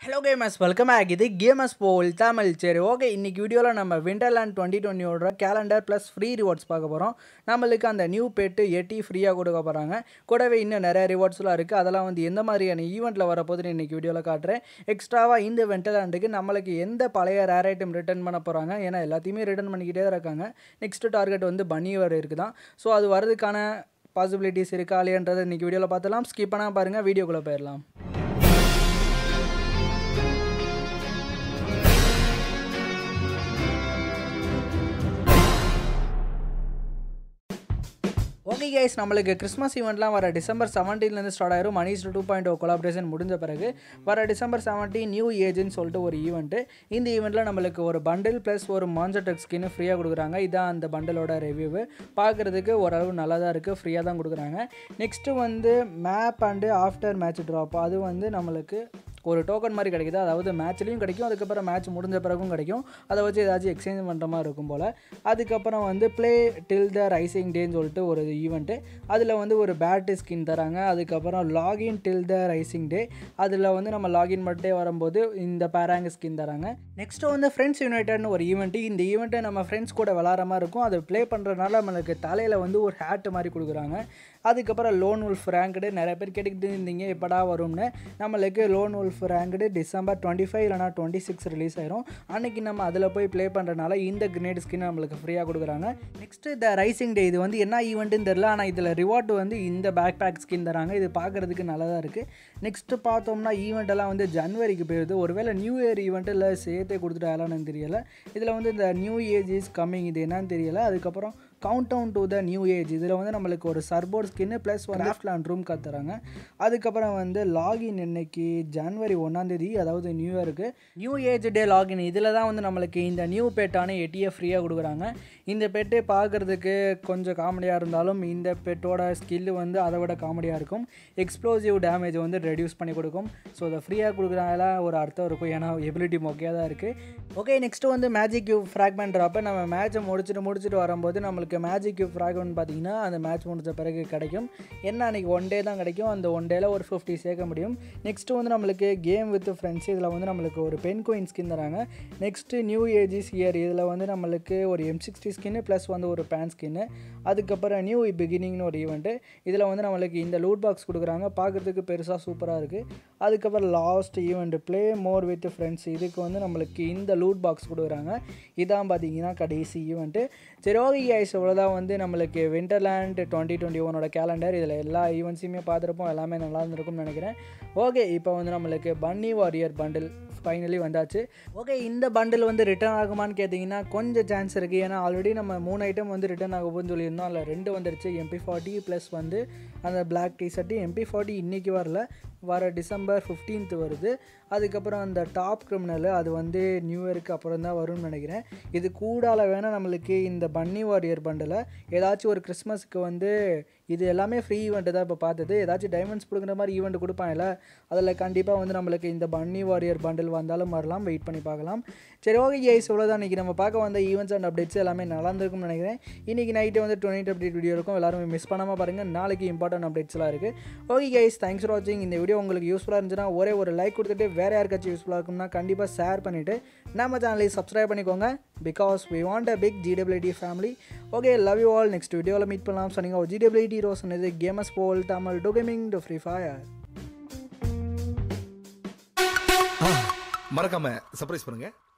hello gamers welcome back இது gamers போல் தமிழ் சரி ஓகே இன்றைக்கி வீடியோவில் நம்ம விண்டர்லேண்ட் டுவெண்ட்டி டுவெண்ட்டியோட கேலண்டர் ப்ளஸ் ஃப்ரீ ரிவார்ட்ஸ் பார்க்க போகிறோம் நம்மளுக்கு அந்த நியூ பெட்டு எட்டி ஃப்ரீயாக கொடுக்க போகிறாங்க கூடவே இன்னும் நிறைய ரிவார்ட்ஸ்லாம் இருக்குது அதெல்லாம் வந்து எந்த மாதிரியான ஈவெண்ட்டில் வரப்போகுதுன்னு இன்றைக்கி வீடியோவில் காட்டுறேன் எக்ஸ்ட்ராவாக இந்த விண்டர்லேண்டுக்கு நம்மளுக்கு எந்த பழைய ரேர் ஐட்டம் ரிட்டர்ன் பண்ண போகிறாங்க ஏன்னா எல்லாத்தையுமே ரிட்டர்ன் பண்ணிக்கிட்டே தான் இருக்காங்க நெக்ஸ்ட் டார்கெட் வந்து பனி வர இருக்குதான் ஸோ அது வரதுக்கான பாசிபிலிட்டிஸ் இருக்கா இல்லையன்றதை இன்றைக்கி வீடியோவில் பார்த்தலாம் ஸ்கிப் பண்ணால் பாருங்கள் வீடியோக்குள்ளே போயிடலாம் ஓகே கைஸ் நம்மளுக்கு கிறிஸ்மஸ் ஈவெண்ட்லாம் வர டிசம்பர் செவன்டீன்லேருந்து ஸ்டார்ட் ஆயிரும் money's two point O collaboration முடிஞ்ச பிறகு வர டிசம்பர் செவன்டீன் நியூ ஏஜ்னு சொல்லிட்டு ஒரு ஈவெண்ட்டு இந்த ஈவெண்ட்டில் நம்மளுக்கு ஒரு பண்டில் ப்ளஸ் ஒரு மான்சர் டெக் ஸ்கின்னு ஃப்ரீயாக கொடுக்குறாங்க இதான் அந்த பண்டிலோட ரிவ்யூவு பார்க்குறதுக்கு ஓரளவு நல்லா தான் இருக்குது ஃப்ரீயாக தான் கொடுக்குறாங்க நெக்ஸ்ட்டு வந்து map and after match drop அது வந்து நம்மளுக்கு ஒரு டோக்கன் மாதிரி கிடைக்குது அதாவது மேட்ச்லேயும் கிடைக்கும் அதுக்கப்புறம் மேட்ச் முடிஞ்ச பிறகும் கிடைக்கும் அதை வச்சு ஏதாச்சும் எக்ஸ்சேஞ்ச் பண்ணுற மாதிரி இருக்கும் போல் அதுக்கப்புறம் வந்து ப்ளே டில் த ரைசிங் டேன்னு சொல்லிட்டு ஒரு ஈவெண்ட்டு அதில் வந்து ஒரு பேட் ஸ்கின் தராங்க அதுக்கப்புறம் லாகின் டில் த ரைசிங் டே அதில் வந்து நம்ம லாகின் பண்ணிட்டே வரும்போது இந்த பேராங்க ஸ்கின் தராங்க நெக்ஸ்ட்டு வந்து ஃப்ரெண்ட்ஸ் யுனைடட்னு ஒரு ஈவெண்ட்டு இந்த ஈவெண்ட்டை நம்ம ஃப்ரெண்ட்ஸ் கூட விளாட்ற மாதிரி இருக்கும் அதை ப்ளே பண்ணுறதுனால நம்மளுக்கு தலையில் வந்து ஒரு ஹேட் மாதிரி கொடுக்குறாங்க அதுக்கப்புறம் லோன் உல்ஃப் ரேங்க்டு நிறைய பேர் கேட்டுக்கிட்டு இருந்தீங்க எப்படா வரும்னு நம்மளுக்கு lone wolf ranked December twenty five இல்லைனா டுவெண்ட்டி சிக்ஸ் ரிலீஸ் ஆயிரும் அன்றைக்கி நம்ம அதில் போய் ப்ளே பண்ணுறதுனால இந்த கிரேட் ஸ்கின் நம்மளுக்கு ஃப்ரீயாக கொடுக்குறாங்க நெக்ஸ்ட்டு த ரைசிங் டே இது வந்து என்ன ஈவெண்ட்டுன்னு தெரில ஆனால் இதில் ரிவார்ட் வந்து இந்த பேக் பேக் ஸ்கின் தராங்க இது பார்க்குறதுக்கு நல்லதாக இருக்குது நெக்ஸ்ட்டு பார்த்தோம்னா ஈவெண்ட் எல்லாம் வந்து ஜனவரிக்கு போயிடுது ஒருவேளை நியூ இயர் ஈவெண்ட்டு இல்லை சேர்த்தே கொடுத்துட்டாங்களான்னு தெரியல இதில் வந்து இந்த நியூ ஏஜ் இஸ் கம்மிங் இது என்னன்னு தெரியல அதுக்கப்புறம் countdown to the new age இதில் வந்து நம்மளுக்கு ஒரு சர்போர்ட் ஸ்கின்னு ப்ளஸ் வந்து லேண்ட் ரூம் கத்துறாங்க அதுக்கப்புறம் வந்து லாகின் இன்னைக்கு ஜனவரி ஒன்றாந்தேதி அதாவது நியூ இயருக்கு நியூ ஏஜ் டே லாகின் இதில் தான் வந்து நம்மளுக்கு இந்த நியூ பெட்டான எட்டியை ஃப்ரீயாக கொடுக்குறாங்க இந்த பெட்டே பார்க்குறதுக்கு கொஞ்சம் காமெடியாக இருந்தாலும் இந்த பெட்டோட ஸ்கில்லு வந்து அதை விட காமெடியாக இருக்கும் எக்ஸ்ப்ளோசிவ் டேமேஜ் வந்து ரெடியூஸ் பண்ணி கொடுக்கும் ஸோ அதை ஃப்ரீயாக கொடுக்குறாங்களா ஒரு அர்த்தம் இருக்கும் ஏன்னா எபிலிட்டி மொக்கையாக தான் இருக்குது ஓகே நெக்ஸ்ட்டு வந்து மேஜிக் கியூப் ஃப்ராக்மெண்ட் ட்ராப்பை நம்ம மேட்ச்சை முடிச்சுட்டு முடிச்சுட்டு வரும்போது நம்மளுக்கு மேஜிக் கியூப் ஃப்ராக்மெண்ட் பார்த்தீங்கன்னா அந்த மேட்ச் முடிஞ்ச பிறகு கிடைக்கும் என்ன அன்றைக்கி ஒன் டே தான் கிடைக்கும் அந்த ஒன் டேயில் ஒரு ஃபிஃப்டி சேர்க்க முடியும் நெக்ஸ்ட்டு வந்து நம்மளுக்கு கேம் வித் ஃப்ரெண்ட்ஸ் இதில் வந்து நம்மளுக்கு ஒரு பென் கோயின் ஸ்கின் தராங்க நெக்ஸ்ட்டு நியூ ஏஜிஸ் இயர் இதில் வந்து நம்மளுக்கு ஒரு எம் சிக்ஸ்டி ஸ்கின்னு ப்ளஸ் வந்து ஒரு பேன் ஸ்கின்னு அதுக்கப்புறம் நியூ பிகினிங்னு ஒரு ஈவெண்ட்டு இதில் வந்து நம்மளுக்கு இந்த லூட் பாக்ஸ் கொடுக்குறாங்க பார்க்குறதுக்கு பெருசாக சூப்பராக இருக்குது அதுக்கப்புறம் last event play more with friends இதுக்கு வந்து நம்மளுக்கு இந்த லூட் பாக்ஸ் கொடுக்குறாங்க இதான் பார்த்தீங்கன்னா கடைசி ஈவெண்ட்டு சரி ஓகே ஐஸ் இவ்வளோதான் வந்து நம்மளுக்கு விண்டர்லேண்ட் டுவெண்ட்டி டுவெண்ட்டி ஒனோட கேலண்டர் இதில் எல்லா ஈவெண்ட்ஸையுமே பார்த்துருப்போம் எல்லாமே நல்லா இருந்திருக்கும்னு நினைக்கிறேன் ஓகே இப்போ வந்து நம்மளுக்கு பன்னி வாரியர் பண்டில் ஃபைனலி வந்தாச்சு ஓகே இந்த பண்டில் வந்து ரிட்டர்ன் ஆகுமான்னு கேட்டிங்கன்னா கொஞ்சம் சான்ஸ் இருக்குது ஏன்னா ஆல்ரெடி நம்ம மூணு ஐட்டம் வந்து ரிட்டர்ன் ஆகும்னு சொல்லியிருந்தோம் அதில் ரெண்டு வந்துருச்சு எம்பி ஃபார்ட்டி ப்ளஸ் வந்து அந்த பிளாக் டிஷர்ட்டு எம்பி ஃபார்ட்டி இன்றைக்கி வரல வர டிசம்பர் ஃபிஃப்டீன்த் வருது அதுக்கப்புறம் அந்த டாப் கிரிமினல் அது வந்து நியூ இயருக்கு அப்புறம் தான் வரும்னு நினைக்கிறேன் இது கூடால வேணால் நம்மளுக்கு இந்த பன்னி வாரியர் பண்டில் ஏதாச்சும் ஒரு கிறிஸ்மஸ்க்கு வந்து இது எல்லாமே ஃப்ரீ ஈவெண்ட்டு தான் இப்போ பார்த்தது ஏதாச்சும் டைமண்ட்ஸ் கொடுக்குற மாதிரி ஈவெண்ட் கொடுப்பாங்கல்ல அதில் கண்டிப்பாக வந்து நம்மளுக்கு இந்த பன்னி வாரியர் பண்டில் வந்தாலும் வரலாம் வெயிட் பண்ணி பார்க்கலாம் சரி ஓகே ஐஸ் இவ்வளோதான் இன்றைக்கி நம்ம பார்க்க வந்த ஈவெண்ட்ஸ் அண்ட் அப்டேட்ஸ் எல்லாமே நல்லா இருந்திருக்கும்னு நினைக்கிறேன் இன்றைக்கி நைட்டு வந்து டுவெண்ட்டி அப்டேட் வீடியோ இருக்கும் எல்லாருமே மிஸ் பண்ணாமல் பாருங்கள் நாளைக்கு இம்பார்ட்டன்ட் அப்டேட்ஸ்லாம் இருக்குது ஓகே கைஸ் தேங்க்ஸ் ஃபார் வாட்சிங் இந்த வீடியோ உங்களுக்கு யூஸ்ஃபுல்லாக இருந்துச்சுன்னா ஒரே ஒரு லைக் கொடுத்துட்டு வேறு யாருக்காச்சும் யூஸ்ஃபுல்லாக இருக்கும்னா கண்டிப்பாக ஷேர் பண்ணிவிட்டு நம்ம சேனலையும் சப்ஸ்கிரைப் பண்ணிக்கோங்க because we want a big GWD family okay love you all next வீடியோவில் மீட் பண்ணலாம் சொன்னீங்க ஜிடபிள்யூடி ரோஸ் இது கேமஸ் போல் Tamil two gaming to free fire மறக்காம சர்ப்ரைஸ் பண்ணுங்க